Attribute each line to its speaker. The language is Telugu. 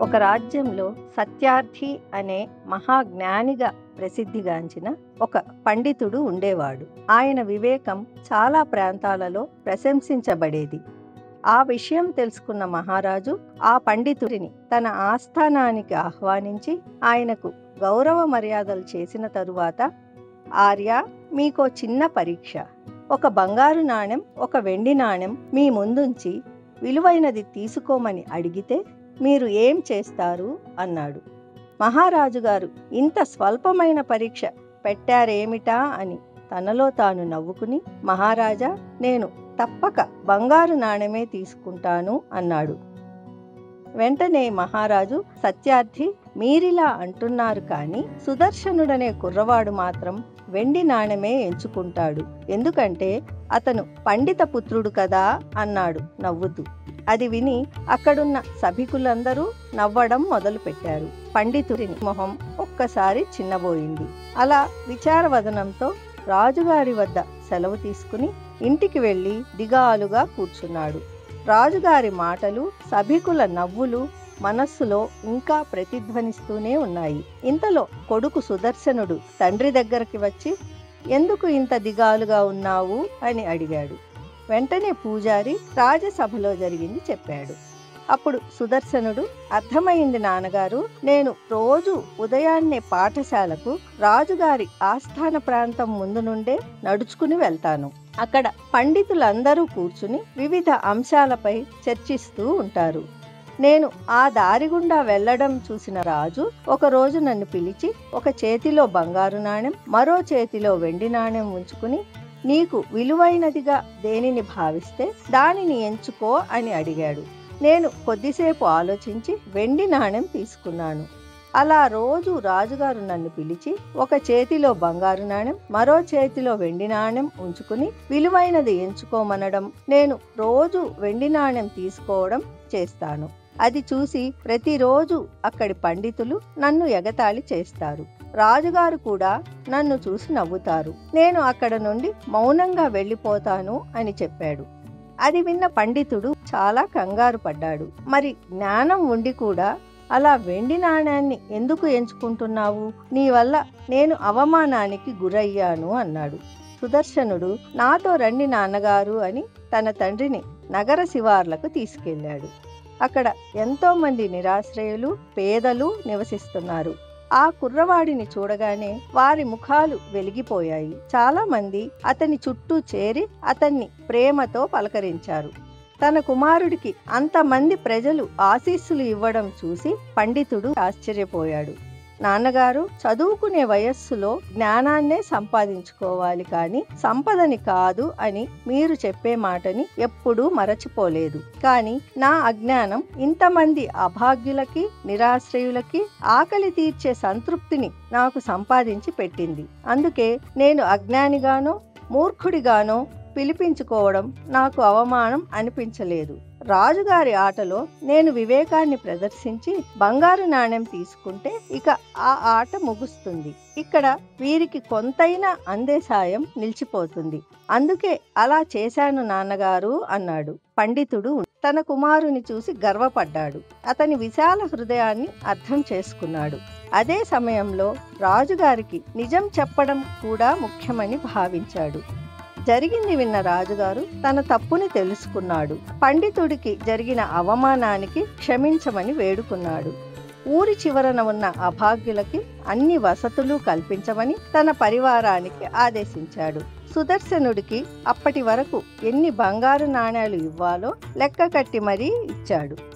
Speaker 1: ఒక రాజ్యంలో సత్యార్థి అనే మహాజ్ఞానిగా ప్రసిద్ధిగాంచిన ఒక పండితుడు ఉండేవాడు ఆయన వివేకం చాలా ప్రాంతాలలో ప్రశంసించబడేది ఆ విషయం తెలుసుకున్న మహారాజు ఆ పండితుడిని తన ఆస్థానానికి ఆహ్వానించి ఆయనకు గౌరవ మర్యాదలు చేసిన తరువాత ఆర్య మీకో చిన్న పరీక్ష ఒక బంగారు నాణెం ఒక వెండి నాణెం మీ ముందుంచి విలువైనది తీసుకోమని అడిగితే మీరు ఏం చేస్తారు అన్నాడు మహారాజు గారు ఇంత స్వల్పమైన పరీక్ష పెట్టారేమిటా అని తనలో తాను నవ్వుకుని మహారాజా నేను తప్పక బంగారు నాణెమే తీసుకుంటాను అన్నాడు వెంటనే మహారాజు సత్యార్థి మీరిలా అంటున్నారు కానీ సుదర్శనుడనే కుర్రవాడు మాత్రం వెండి నాణెమే ఎంచుకుంటాడు ఎందుకంటే అతను పండిత పుత్రుడు కదా అన్నాడు నవ్వుతూ అది విని అక్కడున్న సభికులందరూ నవ్వడం మొదలుపెట్టారు పండితుడి మొహం ఒక్కసారి చిన్నబోయింది అలా విచారవదనంతో రాజుగారి వద్ద సెలవు తీసుకుని ఇంటికి వెళ్ళి దిగాలుగా కూర్చున్నాడు రాజుగారి మాటలు సభికుల నవ్వులు మనస్సులో ఇంకా ప్రతిధ్వనిస్తూనే ఉన్నాయి ఇంతలో కొడుకు సుదర్శనుడు తండ్రి దగ్గరికి వచ్చి ఎందుకు ఇంత దిగాలుగా ఉన్నావు అని అడిగాడు వెంటనే పూజారి రాజసభలో జరిగింది చెప్పాడు అప్పుడు సుదర్శనుడు అర్థమైంది నాన్నగారు నేను రోజు ఉదయాన్నే పాఠశాలకు రాజుగారి ఆస్థాన ప్రాంతం ముందు నుండే నడుచుకుని వెళ్తాను అక్కడ పండితులందరూ కూర్చుని వివిధ అంశాలపై చర్చిస్తూ ఉంటారు నేను ఆ దారి గుండా వెళ్ళడం చూసిన రాజు ఒకరోజు నన్ను పిలిచి ఒక చేతిలో బంగారు నాణెం మరో చేతిలో వెండి నాణెం ఉంచుకుని నీకు విలువైనదిగా దేనిని భావిస్తే దానిని ఎంచుకో అని అడిగాడు నేను కొద్దిసేపు ఆలోచించి వెండి నాణెం తీసుకున్నాను అలా రోజు రాజుగారు నన్ను పిలిచి ఒక చేతిలో బంగారు నాణెం మరో చేతిలో వెండి నాణెం ఉంచుకుని విలువైనది ఎంచుకోమనడం నేను రోజు వెండి నాణెం తీసుకోవడం చేస్తాను అది చూసి ప్రతిరోజు అక్కడి పండితులు నన్ను ఎగతాళి చేస్తారు రాజుగారు కూడా నన్ను చూసి నవ్వుతారు నేను అక్కడ నుండి మౌనంగా వెళ్ళిపోతాను అని చెప్పాడు అది విన్న పండితుడు చాలా కంగారు పడ్డాడు మరి జ్ఞానం ఉండి కూడా అలా వెండి నాణ్యాన్ని ఎందుకు ఎంచుకుంటున్నావు నీ వల్ల నేను అవమానానికి గురయ్యాను అన్నాడు సుదర్శనుడు నాతో రండి నాన్నగారు అని తన తండ్రిని నగర శివార్లకు తీసుకెళ్ళాడు అక్కడ ఎంతో మంది నిరాశ్రయులు పేదలు నివసిస్తున్నారు ఆ కుర్రవాడిని చూడగానే వారి ముఖాలు వెలిగిపోయాయి చాలా మంది అతని చుట్టూ చేరి అతన్ని ప్రేమతో పలకరించారు తన కుమారుడికి అంతమంది ప్రజలు ఆశీస్సులు ఇవ్వడం చూసి పండితుడు ఆశ్చర్యపోయాడు నాన్నగారు చదువుకునే వయస్సులో జ్ఞానాన్నే సంపాదించుకోవాలి కానీ సంపదని కాదు అని మీరు చెప్పే మాటని ఎప్పుడూ మరచిపోలేదు కానీ నా అజ్ఞానం ఇంతమంది అభాగ్యులకి నిరాశ్రయులకి ఆకలి తీర్చే సంతృప్తిని నాకు సంపాదించి పెట్టింది అందుకే నేను అజ్ఞానిగానో మూర్ఖుడిగానో పిలిపించుకోవడం నాకు అవమానం అనిపించలేదు రాజుగారి ఆటలో నేను వివేకాన్ని ప్రదర్శించి బంగారు నాణెం తీసుకుంటే ఇక ఆ ఆట ముగుస్తుంది ఇక్కడ వీరికి కొంతైనా అందే సాయం నిలిచిపోతుంది అందుకే అలా చేశాను నాన్నగారు అన్నాడు పండితుడు తన కుమారుని చూసి గర్వపడ్డాడు అతని విశాల హృదయాన్ని అర్థం చేసుకున్నాడు అదే సమయంలో రాజుగారికి నిజం చెప్పడం కూడా ముఖ్యమని భావించాడు జరిగింది విన్న రాజుగారు తన తప్పుని తెలుసుకున్నాడు పండితుడికి జరిగిన అవమానానికి క్షమించమని వేడుకున్నాడు ఊరి చివరన ఉన్న అభాగ్యులకి అన్ని వసతులు కల్పించమని తన పరివారానికి ఆదేశించాడు సుదర్శనుడికి అప్పటి వరకు ఎన్ని బంగారు నాణేలు ఇవ్వాలో లెక్క కట్టి మరీ ఇచ్చాడు